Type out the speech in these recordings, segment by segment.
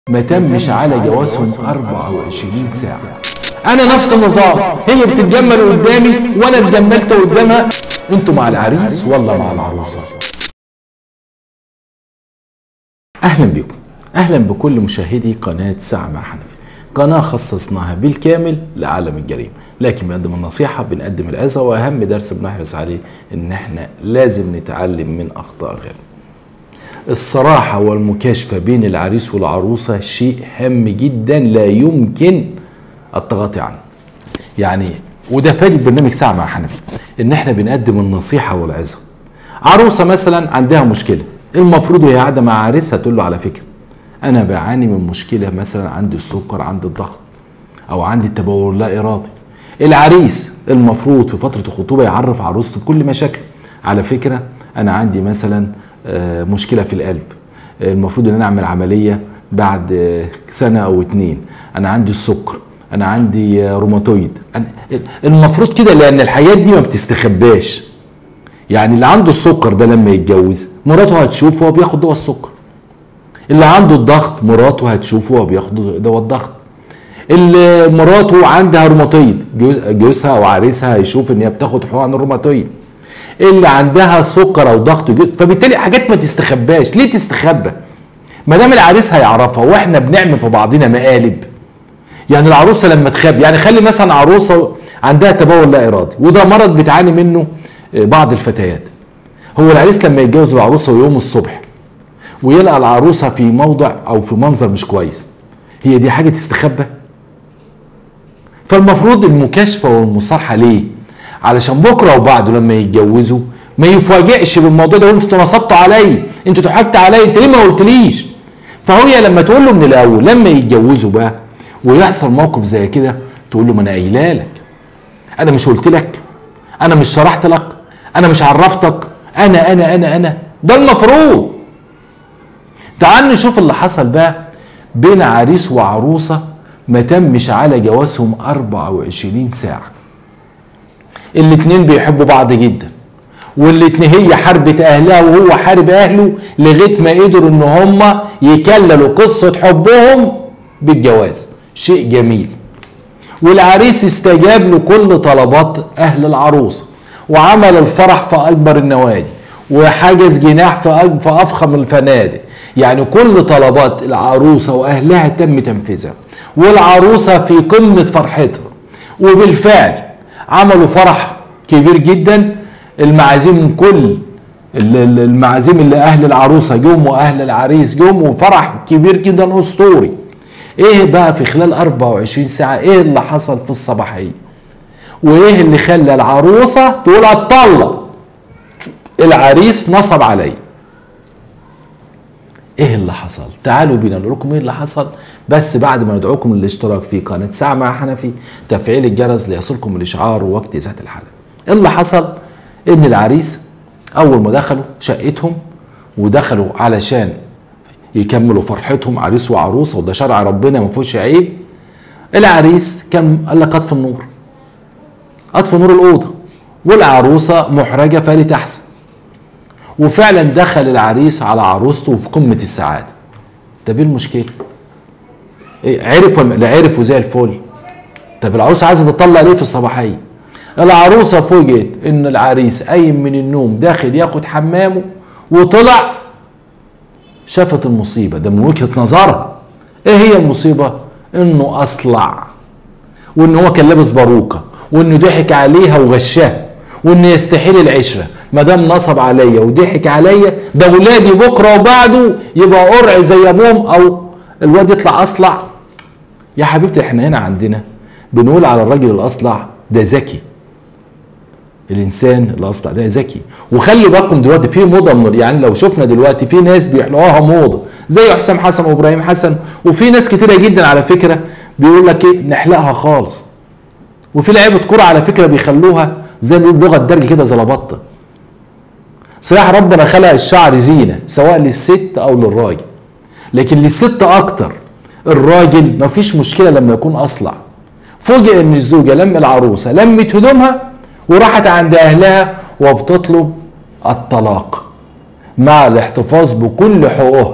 ما تمش على جوازهم 24 ساعة أنا نفس النظام هي بتتجمل قدامي وأنا اتجملت قدامها أنتوا مع العريس ولا مع العروسة؟ أهلا بكم أهلا بكل مشاهدي قناة ساعة مع حنفي قناة خصصناها بالكامل لعالم الجريمة لكن بنقدم النصيحة بنقدم العظة وأهم درس بنحرص عليه إن إحنا لازم نتعلم من أخطاء غيرنا الصراحة والمكاشفة بين العريس والعروسة شيء هام جدا لا يمكن التغاضي عنه يعني وده فائدة برنامج ساعة مع حنفي ان احنا بنقدم النصيحة والعظة عروسة مثلا عندها مشكلة المفروض وهي قاعدة مع عريسها تقول له على فكرة انا بعاني من مشكلة مثلا عندي السكر عندي الضغط او عندي التبول لا ارادي العريس المفروض في فترة الخطوبة يعرف عروسته بكل مشاكل على فكرة انا عندي مثلا آه، مشكله في القلب آه، المفروض ان انا اعمل عمليه بعد آه، سنه او اتنين انا عندي السكر انا عندي آه، روماتويد أنا- المفروض كده لان الحاجات دي ما بتستخباش يعني اللي عنده السكر ده لما يتجوز مراته هتشوفه وهو بياخد دواء السكر اللي عنده الضغط مراته هتشوفه وهو بياخد دواء الضغط اللي مراته عندها روماتويد جوز- جوزها وعريسها هيشوف ان هي بتاخد حقن الروماتويد اللي عندها سكر او ضغط جسم فبالتالي حاجات ما تستخباش ليه تستخبى ما دام العريس هيعرفها واحنا بنعمل في بعضنا مقالب يعني العروسه لما تخاب يعني خلي مثلا عروسه عندها تبول لا ارادي وده مرض بتعاني منه آه، بعض الفتيات هو العريس لما يتجوز العروسه ويوم الصبح ويلقى العروسه في موضع او في منظر مش كويس هي دي حاجه تستخبى فالمفروض المكاشفه والمصارحه ليه؟ علشان بكره وبعده لما يتجوزوا ما يفاجئش بالموضوع ده يقول انتوا نصبتوا عليا انتوا ضحكتوا عليا انت ليه ما قلتليش؟ فهي لما تقول له من الاول لما يتجوزوا بقى ويحصل موقف زي كده تقول له ما انا قايله لك انا مش قلت لك انا مش شرحت لك انا مش عرفتك انا انا انا انا ده المفروض تعال نشوف اللي حصل بقى بين عريس وعروسة ما تمش على جوازهم 24 ساعة الاتنين بيحبوا بعض جدا والاتنين هي حربت اهلها وهو حارب اهله لغايه ما قدروا ان هما يكللوا قصه حبهم بالجواز شيء جميل والعريس استجاب لكل طلبات اهل العروسه وعمل الفرح في اكبر النوادي وحجز جناح في أج- في افخم الفنادق يعني كل طلبات العروسه واهلها تم تنفيذها والعروسه في قمه فرحتها وبالفعل عملوا فرح كبير جدا المعازيم من كل ال- ال- المعازيم اللي اهل العروسه جم واهل العريس جم وفرح كبير جدا اسطوري ايه بقى في خلال 24 ساعه ايه اللي حصل في الصباحيه وايه اللي خلى العروسه تقول اتطلق العريس نصب عليا ايه اللي حصل تعالوا بينا نقول لكم ايه اللي حصل بس بعد ما ندعوكم للاشتراك في قناه ساعه مع حنفي تفعيل الجرس ليصلكم الاشعار وقت اذاعه الحلقه إيه اللي حصل ان العريس اول ما دخلوا شقتهم ودخلوا علشان يكملوا فرحتهم عريس وعروسه وده شرع ربنا ما فيهوش عيب العريس كان قال لك اطفي النور اطفي نور الاوضه والعروسه محرجه فلتحسن وفعلا دخل العريس على عروسته في قمه السعاده طب ايه المشكله؟ ايه عرف ولا لا عرفوا زي الفل طب العروسه عايزه تطلع ليه في الصباحيه؟ العروسه فوجئت ان العريس قايم من النوم داخل ياخد حمامه وطلع شافت المصيبه ده من وجهه نظرها ايه هي المصيبه؟ انه اصلع وان هو كان لابس باروكه وانه ضحك عليها وغشها وانه يستحيل العشره ما دام نصب عليا وضحك عليا ده ولادي بكره وبعده يبقى قرع زي ابوهم او الواد يطلع اصلع يا حبيبتي احنا هنا عندنا بنقول على الراجل الاصلع ده ذكي الانسان الاصلع ده ذكي وخلي بالكم دلوقتي في موضه من يعني لو شفنا دلوقتي في ناس بيحلقوها موضه زي حسام حسن وابراهيم حسن وفي ناس كتيره جدا على فكره بيقول لك ايه نحلقها خالص وفي لعيبه كوره على فكره بيخلوها زي ما بيقولوا لغه الدرج كده زلبطه صحيح ربنا خلق الشعر زينه سواء للست او للراجل لكن للست اكتر الراجل مفيش مشكله لما يكون اصلع فوجئ ان الزوجه لم العروسه لمت هدومها وراحت عند اهلها وبتطلب الطلاق مع الاحتفاظ بكل حقوقها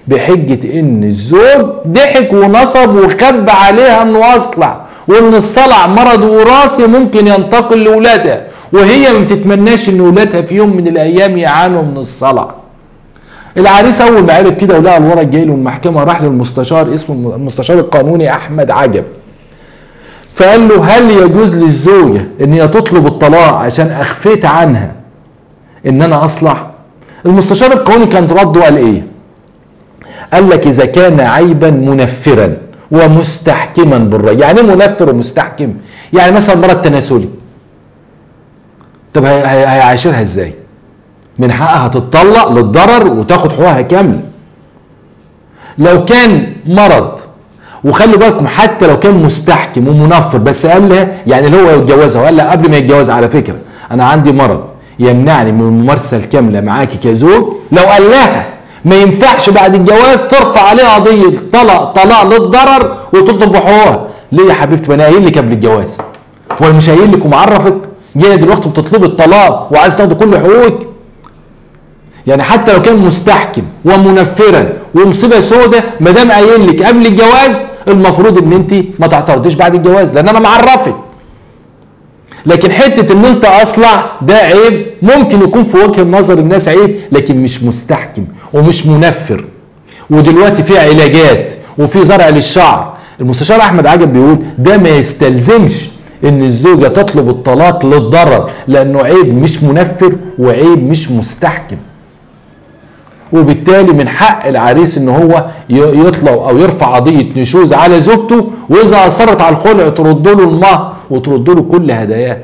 بحجة ان الزوج ضحك ونصب وخبى عليها انه اصلع وان الصلع مرض وراثي ممكن ينتقل لاولادها وهي ما بتتمناش ان اولادها في يوم من الايام يعانوا من الصلع العريس اول ما عرف كده ولقى الورق جاي له المحكمه راح للمستشار اسمه المستشار القانوني احمد عجب فقال له هل يجوز للزوجه ان هي تطلب الطلاق عشان اخفيت عنها ان انا اصلح المستشار القانوني كان رده قال ايه قال لك اذا كان عيبا منفرا ومستحكما بالراي يعني ايه منفر ومستحكم يعني مثلا مرض تناسلي طب هي- هي- هيعاشرها ازاي من حقها تتطلق للضرر وتاخد حقوقها كامله لو كان مرض وخلوا بالكم حتى لو كان مستحكم ومنفر بس قال لها يعني اللي هو يتجوزها وقال لها قبل ما يتجوز على فكره انا عندي مرض يمنعني من الممارسه الكامله معاكي كزوج لو قال لها ما ينفعش بعد الجواز ترفع عليها قضيه طلاق طلاق للضرر وتطلب بحقوقها ليه يا حبيبتي ما انا قايل لك قبل الجواز وانا مش قايل لك ومعرفك جايه دلوقتي بتطلبي الطلاق وعايز تاخدي كل حقوقك يعني حتى لو كان مستحكم ومنفرا ومصيبه سودة ما دام قايل لك قبل الجواز المفروض ان انت ما تعترضيش بعد الجواز لان انا معرفك لكن حته ان انت اصلع ده عيب ممكن يكون في وجه نظر الناس عيب لكن مش مستحكم ومش منفر ودلوقتي في علاجات وفي زرع للشعر المستشار احمد عجب بيقول ده ما يستلزمش ان الزوجه تطلب الطلاق للضرر لانه عيب مش منفر وعيب مش مستحكم وبالتالي من حق العريس ان هو ي- يطلب او يرفع قضيه نشوز على زوجته واذا اصرت على الخلع ترد له المهر وترد له كل هداياه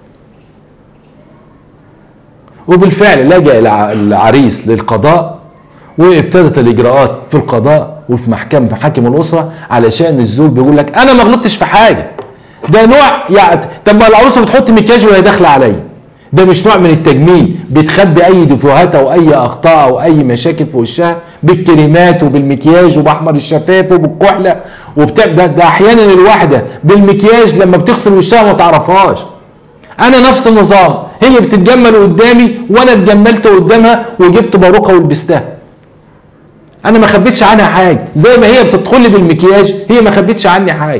وبالفعل لجأ الع- العريس للقضاء وابتدت الاجراءات في القضاء وفي محكمه محاكم الاسره علشان الزوج بيقول لك انا ما غلطتش في حاجه ده نوع يعني طب ما العروسه بتحط مكياج وهي داخله عليا ده مش نوع من التجميل بتخبي اي دفوهات او اي اخطاء او اي مشاكل في وشها بالكريمات وبالمكياج وباحمر الشفاف وبالكحله وبتاع ده, ده احيانا الواحده بالمكياج لما بتغسل وشها ما تعرفهاش انا نفس النظام هي بتتجمل قدامي وانا اتجملت قدامها وجبت باروكه ولبستها انا ما خبيتش عنها حاجه زي ما هي بتدخل لي بالمكياج هي ما خبيتش عني حاجه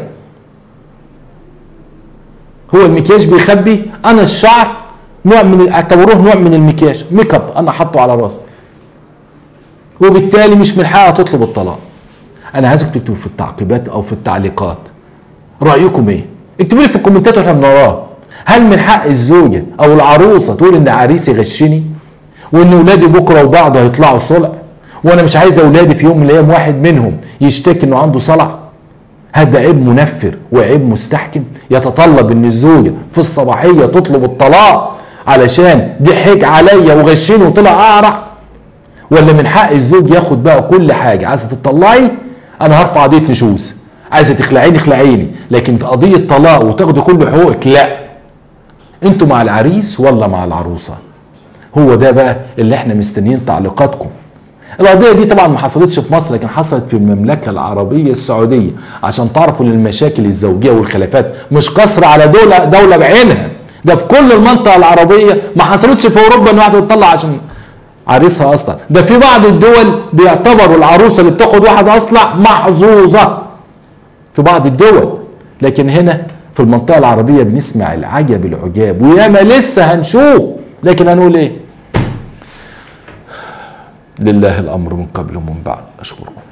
هو المكياج بيخبي انا الشعر نوع من اعتبروه نوع من المكياج ميك اب انا حاطه على راسي وبالتالي مش من حقها تطلب الطلاق انا عايزك تكتبوا في التعقيبات او في التعليقات رايكم ايه اكتبوا لي في الكومنتات واحنا بنقراها هل من حق الزوجه او العروسه تقول ان عريسي غشني وان ولادي بكره وبعض هيطلعوا صلع وانا مش عايز اولادي في يوم من الايام واحد منهم يشتكي انه عنده صلع هذا عيب منفر وعيب مستحكم يتطلب ان الزوجه في الصباحيه تطلب الطلاق علشان ضحك عليا وغشني وطلع اقرع ولا من حق الزوج ياخد بقى كل حاجه عايزه تطلعي انا هرفع قضيه نشوز عايزه تخلعيني اخلعيني لكن قضيه طلاق وتاخدي كل حقوقك لا انتوا مع العريس ولا مع العروسه هو ده بقى اللي احنا مستنيين تعليقاتكم القضيه دي طبعا ما حصلتش في مصر لكن حصلت في المملكه العربيه السعوديه عشان تعرفوا ان المشاكل الزوجيه والخلافات مش قصر على دوله دوله بعينها ده في كل المنطقه العربيه ما حصلتش في اوروبا ان واحده تطلع عشان عريسها اصلا ده في بعض الدول بيعتبروا العروسه اللي بتاخد واحد اصلع محظوظه في بعض الدول لكن هنا في المنطقه العربيه بنسمع العجب العجاب وياما لسه هنشوف لكن هنقول ايه لله الامر من قبل ومن بعد اشكركم